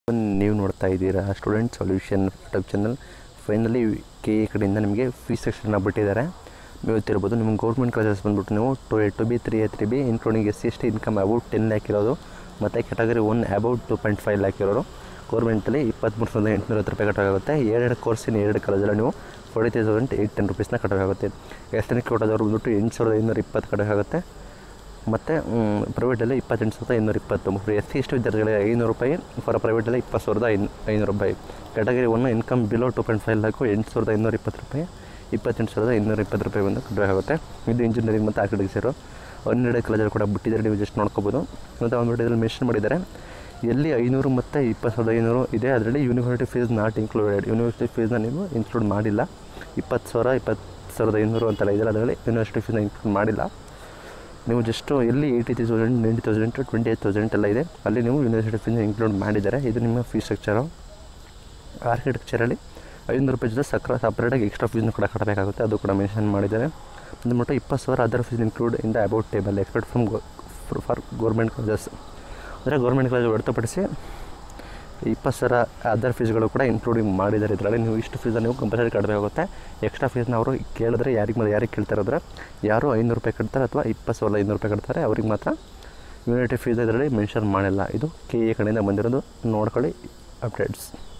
ನೀವು ನೋಡ್ತಾ ಇದ್ದೀರಾ student solution YouTube channel finally K A ಕಡೆಯಿಂದ ನಿಮಗೆ ಫೀಸ್ ಸೆಕ್ಷನ್ನ ಬಿಟ್ಟಿದ್ದಾರೆ ನೀವು ಗೊತ್ತಿರ್ಬೋದು ನಿಮ್ಗೆ ಗೌರ್ಮೆಂಟ್ ಕಾಲೇಜಸ್ ಬಂದ್ಬಿಟ್ಟು ನೀವು two A two B three A three B including S C S T income about ten lakh ಇರೋದು ಮತ್ತು category one about two point five lakh ಇರೋರು ಗೌರ್ಮೆಂಟಲ್ಲಿ ಇಪ್ಪತ್ತ್ಮೂರು ಸಾವಿರದ ಎಂಟುನೂರ ಹತ್ತು ರೂಪಾಯಿ ಕಟ್ಟಬೇಕಾಗುತ್ತೆ ಎರಡು ಕೋರ್ಸಿನ ಎರಡು ಕಾಲೇಜಲ್ಲಿ ನೀವು forty three thousand eight ten ರುಪೀಸ್ನ ಕಟ್ಟಬೇಕಾಗುತ್ತೆ ಎಸ್ಟೆನಿಕ್ ಕೋಟದವ್ರು ಬಂದ್ಬಿಟ್ಟು ಎಂಟು ಸಾವಿರದ ಐನೂರ ಇಪ್ಪತ್ತು ಕಟ್ಟಬೇಕಾಗುತ್ತೆ ಮತ್ತು ಪ್ರೈವೇಟಲ್ಲಿ ಇಪ್ಪತ್ತೆಂಟು ಸಾವಿರದ ಐನೂರ ಇಪ್ಪತ್ತು ಫಾರ್ ಎಸ್ ಸಿ ಎಷ್ಟು ವಿದ್ಯಾರ್ಥಿಗಳಿಗೆ ಐನೂರು ರೂಪಾಯಿ ಫಾರ್ ಪ್ರೈವೇಟಲ್ಲಿ ಇಪ್ಪತ್ತು ಸಾವಿರದ ಐನ್ ಐನೂರು ರೂಪಾಯಿ category one income below two point five lakh ಎಂಟು ಸಾವಿರದ ಐನೂರ ಇಪ್ಪತ್ತು ರೂಪಾಯಿ ಇಪ್ಪತ್ತೆಂಟು ಸಾವಿರದ ಇನ್ನೂರ ಇಪ್ಪತ್ತು ರೂಪಾಯಿ ಬಂದು ಕಟ್ಟಬೇಕಾಗುತ್ತೆ ಇದು ಇಂಜಿನಿಯರಿಂಗ್ ಮತ್ತು ಆರ್ಕಿಟೆಕ್ಚರು ಹನ್ನೆರಡು ಕಾಲೇಜಲ್ಲಿ ಕೂಡ ಬಿಟ್ಟಿದ್ದಾರೆ ನೀವು ಜಸ್ಟ್ ನೋಡ್ಕೋಬೋದು ಮತ್ತು ಒಂದು ಇದರಲ್ಲಿ ಮೆನ್ಷನ್ ಮಾಡಿದ್ದಾರೆ ಎಲ್ಲಿ ಐನೂರು ಮತ್ತು ಇಪ್ಪತ್ತು ಸಾವಿರದ ಐನೂರು ಇದೆ ಅದರಲ್ಲಿ university fees not included university ಫೀಸ್ನ ನೀವು ಇನ್ಕ್ಲೂಡ್ ಮಾಡಿಲ್ಲ ಇಪ್ಪತ್ತು ಸಾವಿರ ಇಪ್ಪತ್ತು ಸಾವಿರದ ಐನೂರು ಅಂತೆಲ್ಲ ಇದೆಯಲ್ಲ ಅದರಲ್ಲಿ ಯೂನಿವರ್ಸಿಟಿ ಫೀಸ್ನ ಇನ್ಕ್ಲೂಡ್ ಮಾಡಿಲ್ಲ ನೀವು ಜಸ್ಟು ಎಲ್ಲಿ eighty three thousand ninety thousand to twenty eight thousand ಎಲ್ಲ ಇದೆ ಅಲ್ಲಿ ನೀವು ಯೂನಿವರ್ಸಿಟಿ ಫೀಸ್ನ ಇನ್ಕ್ಲೂಡ್ ಮಾಡಿದ್ದಾರೆ ಇದು ನಿಮ್ಮ ಫೀಸ್ ಸ್ಟ್ರಕ್ಚರು ಆರ್ಕಿಟೆಕ್ಚರಲ್ಲಿ ಐನೂರು ರೂಪಾಯಿ ಜೊತೆ ಸಕ್ರ ಸಪ್ರೇಟಾಗಿ ಎಕ್ಸ್ಟ್ರಾ ಫೀಸ್ನ ಕೂಡ ಕಟ್ಟಬೇಕಾಗುತ್ತೆ ಅದು ಕೂಡ ಮೆನ್ಷನ್ ಮಾಡಿದ್ದಾರೆ ಅಂದ್ಬಿಟ್ಟು ಇಪ್ಪತ್ತು ಸಾವಿರ other fees include in the about table expect from for government colleges ಅಂದರೆ ಗೌರ್ಮೆಂಟ್ ಕಾಲೇಜ್ ಹೊರತುಪಡಿಸಿ ಇಪ್ಪತ್ತು ಸಾವಿರ ಅದರ್ ಫೀಸ್ಗಳು ಕೂಡ ಇನ್ಕ್ಲೂಡಿಂಗ್ ಮಾಡಿದ್ದಾರೆ ಇದರಲ್ಲಿ ನೀವು ಇಷ್ಟು ಫೀಸನ್ನು ನೀವು ಕಂಪಲ್ಸರಿ ಕಟ್ಟಬೇಕಾಗುತ್ತೆ ಎಕ್ಸ್ಟ್ರಾ ಫೀಸ್ನ ಅವರು ಕೇಳಿದ್ರೆ ಯಾರಿಗೆ ಮತ್ತೆ ಯಾರಿಗೆ ಕೇಳ್ತಾರೆ ಅಂದರೆ ಯಾರು ಐನೂರು ರೂಪಾಯಿ ಕಟ್ತಾರೆ ಅಥವಾ ಇಪ್ಪತ್ತು ಸಾವಿರದ ಐನೂರು ರೂಪಾಯಿ ಕಟ್ತಾರೆ ಅವ್ರಿಗೆ ಮಾತ್ರ ಯೂನಿಟಿ ಫೀಸ್ ಇದರಲ್ಲಿ ಮೆನ್ಷನ್ ಮಾಡಿಲ್ಲ ಇದು ಕೆ ಎ ಕಡೆಯಿಂದ ಬಂದಿರೋದು ನೋಡ್ಕೊಳ್ಳಿ ಅಪ್ಡೇಟ್ಸ್